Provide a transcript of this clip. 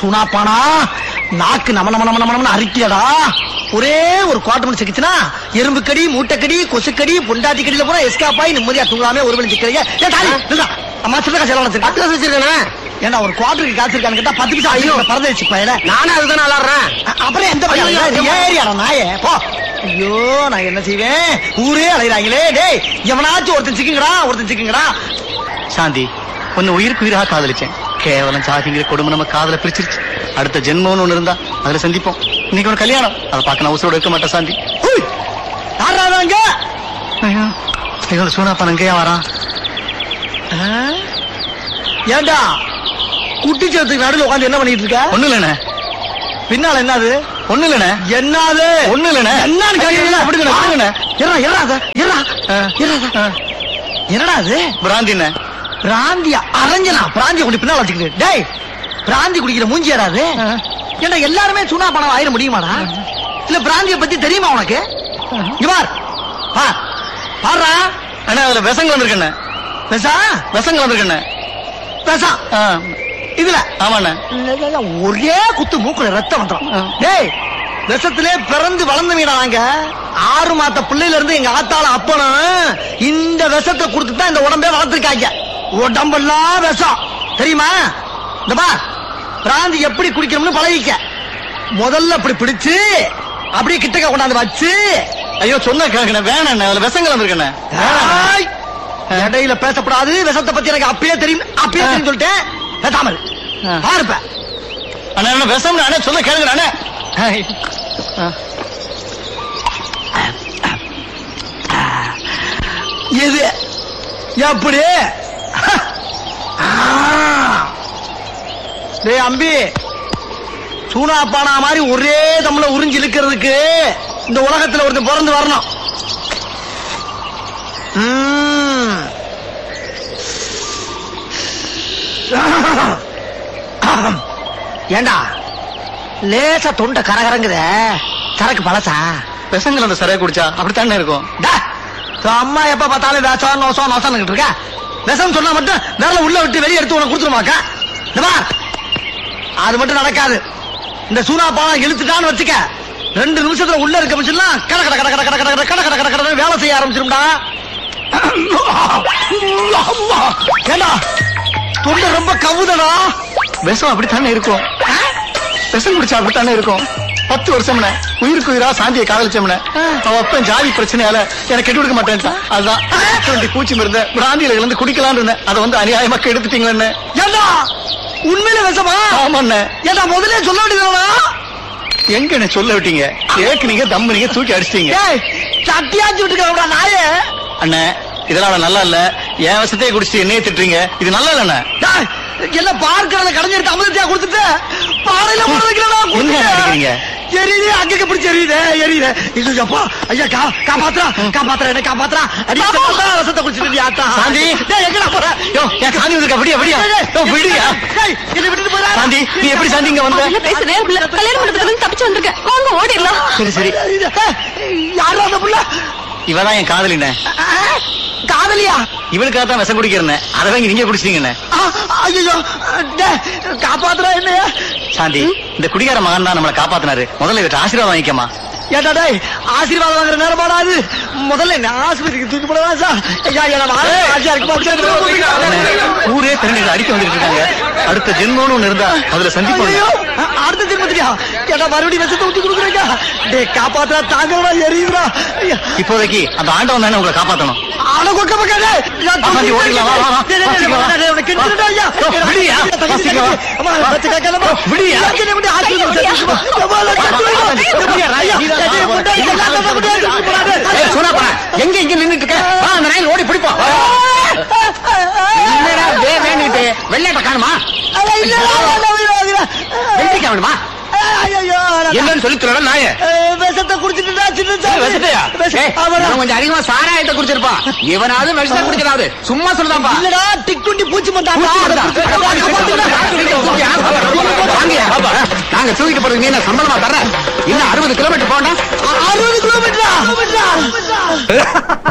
சூனாப்பானா நாக்கு நம நம நம நம அரிக்கியடா ஒரே ஒரு குவாட்டர் மணி சிக்கிச்சுனா எறும்பு கடி மூட்டைக்கடி கொசுக்கடி பொண்டாட்டி கடியில பூரா எஸ்காப் ஆகி நிம்மதியா தூங்காம ஒரு மணி சிக்கிறீங்க ஏ தாலி நில்லா. அம்மா சின்ன காசு எல்லாம் வச்சிருக்கேன் பத்து காசு வச்சிருக்கேன் ஏன்னா ஒரு குவாட்டருக்கு காசு இருக்கான்னு கேட்டா பத்து நிமிஷம் ஐயோ பறந்து வச்சு பையல நானும் அதுதான் விளாடுறேன் அப்புறம் எந்த பையன் ஐயோ, இது ஏன் ஏரியாடா நாயே போ ஐயோ நான் என்ன செய்வேன் ஊரே அலைகிறாங்களே டேய் எவனாச்சும் ஒருத்தன் சிக்குங்கடா ஒருத்தன் சிக்குங்கடா சாந்தி உன்னை உயிருக்கு உயிராக காதலிச்சேன் கேவலம் சாதிங்கிற கொடுமை நம்ம காதல பிரிச்சிருச்சு அடுத்த ஜென்மம்னு ஒண்ணு இருந்தா அதுல சந்திப்போம் இன்னைக்கு ஒரு கல்யாணம் அதை பார்க்க நான் உசுரோட இருக்க மாட்டேன் சாந்தி ஹுய்! யாரா அங்க ஐயோ இவங்க சூனாப்பன் அங்கேயே வரான் ஆ? ஏண்டா குட்டி சேர்த்துக்கு நடுவில் உட்காந்து என்ன பண்ணிட்டு இருக்க ஒண்ணு இல்லண்ணே பின்னால என்னது ஒண்ணு இல்லண்ணே என்னது ஒண்ணு இல்லண்ணே என்னன்னு கேக்குறீங்களா? அப்படிங்க அப்படிங்கண்ணே இருடா, இருடா அத, இருடா, ஆ. இருடா அத. என்னடா அது பிராந்திண்ணே பிராந்தியா அரஞ்சனா பிராந்திய குடி பின்னால வச்சுக்கிட்டு டேய் பிராந்தி குடிக்கிற மூஞ்சி யாராது ஏண்டா எல்லாருமே சுனா பணம் ஆயிர முடியுமாடா இல்ல பிராந்திய பத்தி தெரியுமா உனக்கு இங்க பார் பார் பாருடா அண்ணா அதுல விஷங்கள் வந்திருக்கண்ணே பேசா விஷங்கள் வந்திருக்கண்ணே பேசா ஆ, இதுல ஆமாண்ணே இல்ல, இல்ல, இல்ல, ஒரே குத்து மூக்குல ரத்தம் வந்துடும் ஆ. டேய் விஷத்திலே பிறந்து வளர்ந்த வீடா நாங்க ஆறு மாத்த பிள்ளையில இருந்து எங்க ஆத்தால அப்பனும் இந்த விஷத்தை கொடுத்து தான் இந்த உடம்பே வளர்த்துருக்காங்க உடம்பெல்லாம் விஷம் தெரியுமா இந்த பா பிராந்தி எப்படி குடிக்கணும்னு பழகிக்க முதல்ல அப்படி பிடிச்சு அப்படியே கிட்டக்க கொண்டாந்து வச்சு ஐயோ சொன்ன கேட்கண்ணே வேணாண்ணே அதுல விஷங்கள் வந்திருக்கண்ணே ஆய்! இடையில பேசப்படாது விஷத்தை பத்தி எனக்கு அப்பயே தெரியும் அப்பயே தெரியும் சொல்லிட்டேன் பேசாமல் ஆ. பாருப்ப அண்ணா என்ன விஷம் அண்ணே சொன்ன கேளுங்க அண்ணே ஆ. எது எப்படி ஆ. டேய் அம்பி சூனா பானா மாதிரி ஒரே தம்ல உறிஞ்சு இழுக்கிறதுக்கு இந்த உலகத்துல ஒருத்தன் பிறந்து வரணும் ம். ஏண்டா லேசா தொண்டை கரகரங்குத சரக்கு பழசா விஷங்கள் அந்த சரியா குடிச்சா அப்படித்தானே இருக்கும் டா, உன் அம்மா எப்ப பார்த்தாலும் வேஷம் நோசம் நோசம் இருக்க விஷம் சொன்னா மட்டும் விரல உள்ள விட்டு வெளியே எடுத்து உனக்கு கொடுத்துருமாக்கா இந்த பார் அது மட்டும் நடக்காது இந்த சூனா பாலம் இழுத்துட்டான்னு வச்சுக்க ரெண்டு நிமிஷத்துல உள்ள இருக்க மிச்சம்லாம் கட கட கட கட கட கட கட கட கட கட கடன்னு வேலை செய்ய ஆரம்பிச்சிரும்டா ஏண்டா தொண்டை ரொம்ப கவுதடா விஷம் அப்படித்தானே இருக்கும் விஷம் குடிச்சா அப்படித்தானே இருக்கும் பத்து வருஷம்னே உயிருக்கு உயிரா சாந்தியை காதலிச்சோம்னே அவ அப்பன் ஜாதி பிரச்சனையால எனக்கு கெட்டு கொடுக்க மாட்டேன்ட்டான் அதுதான் டுவெண்ட்டி பூச்சி மருந்து பிராந்தியில இருந்து குடிக்கலாம்னு இருந்தேன் அதை வந்து அநியாயமா கெடுத்துட்டீங்களே ஏண்டா உண்மையில விஷமா ஆமாண்ணே ஏண்டா முதல்ல சொல்ல வேண்டியதுதானா எங்க என்ன சொல்ல விட்டீங்க ஏக்குனீங்க தம்புனீங்க தூக்கி அடிச்சிட்டீங்க ஏய் சட்டியாச்சு விட்டுக்கிறா நாயே அண்ணே இதெல்லாம் நல்லா இல்ல என் விஷத்தையே குடிச்சிட்டு என்னையே திட்டுறீங்க இது நல்லா இல்லண்ணே டேய், எல்லாம் பார்க்கறத கடைஞ்சிருக்க அமிர்தத்தையா கொடுத்துட்டு பாறையில போட வைக்கிறடா என்ன அடிக்கிறீங்க? எரியுது அங்கங்க பிடிச்சு எரியுது எரியுது இது அப்பா ஐயா கா காப்பாத்துறா காப்பாத்துறா என்ன காப்பாத்துறா அடி ரசத்தை குடிச்சிட்டு ஆத்தா சாந்தி. டேய் எங்கடா போற யோ என் சாந்தி வந்திருக்கா விடியா விடியா யோ விடியா டேய் என்னை விட்டுட்டு போறா சாந்தி நீ எப்படி சாந்தி இங்க வந்த முதல்ல பேசுறேன் உள்ள கல்யாண மண்டபத்துல இருந்து தப்பிச்சு வந்திருக்கேன் வாங்க ஓடிடலாம் சரி சரி யாரா அந்த புள்ள இவதான் என் காதலிண்ணே ஆ, காதலியா இவளுக்காக தான் விஷம் குடிக்கிறேன் அதை வாங்கி நீங்க குடிச்சிட்டீங்கண்ணே ஐயோ காப்பாத்துறா என்னையா சாந்தி இந்த குடிகார மகன் தான் நம்மளை காப்பாத்தினாரு முதல்ல இவற்றை ஆசீர்வாதம் வாங்கிக்கமா ஏடா டேய் ஆசீர்வாதம் வாங்குற நேரம் போடாது முதல்ல என்ன ஆஸ்பத்திரிக்கு தூக்கி போடவா சார் ஐயா என்ன வாழ ஆசையா இருக்கு ஊரே திரண்டு அடிக்க வந்துட்டு இருக்காங்க அடுத்த ஜென்மம்னு ஒண்ணு இருந்தா அதுல சந்திப்போம் ஐயோ அடுத்த ஜென்மத்தியா ஏடா மறுபடியும் விஷத்தை ஊத்தி கொடுக்குறீங்க டேய் காப்பாத்துறா தாங்கடா எரியுதுடா ஐயா இப்போதைக்கு அந்த ஆண்டவன் தானே உங்களை காப்பாத்தணும் ஆள கொக்க பக்காதே வாசி, ஓடிக்கலாம், வா, வா, வா. வாசி, வா. ஓ, விடியா? வாசி, வா. ஓ, விடியா? ஏய், சூனாப்பா, எங்க இங்க நின்னுட்டு இருக்க வா, அந்த நாயில் ஓடி பிடிப்போம் என்னடா வே வேணுட்டு வெள்ளாட்ட காணுமா வெள்ளிக்கா வேணுமா என்னன்னு சொல்லி தரல நாய விஷத்தை குடிச்சிட்டு சின்ன விஷத்தையா இவன் கொஞ்சம் அதிகமா சாராயத்தை குடிச்சிருப்பான் இவனாவது விஷத்தை குடிக்கிறாது சும்மா சொல்லுதான்பா இல்லடா டிக்குண்டி பூச்சி மந்தாடா வாங்கய்யா, பாப்பா. நாங்க தூக்கிட்டு போறதுக்கு நீ என்ன சம்பளமா தர்ற இன்னும் அறுபது கிலோமீட்டர் போனா அறுபது கிலோமீட்டரா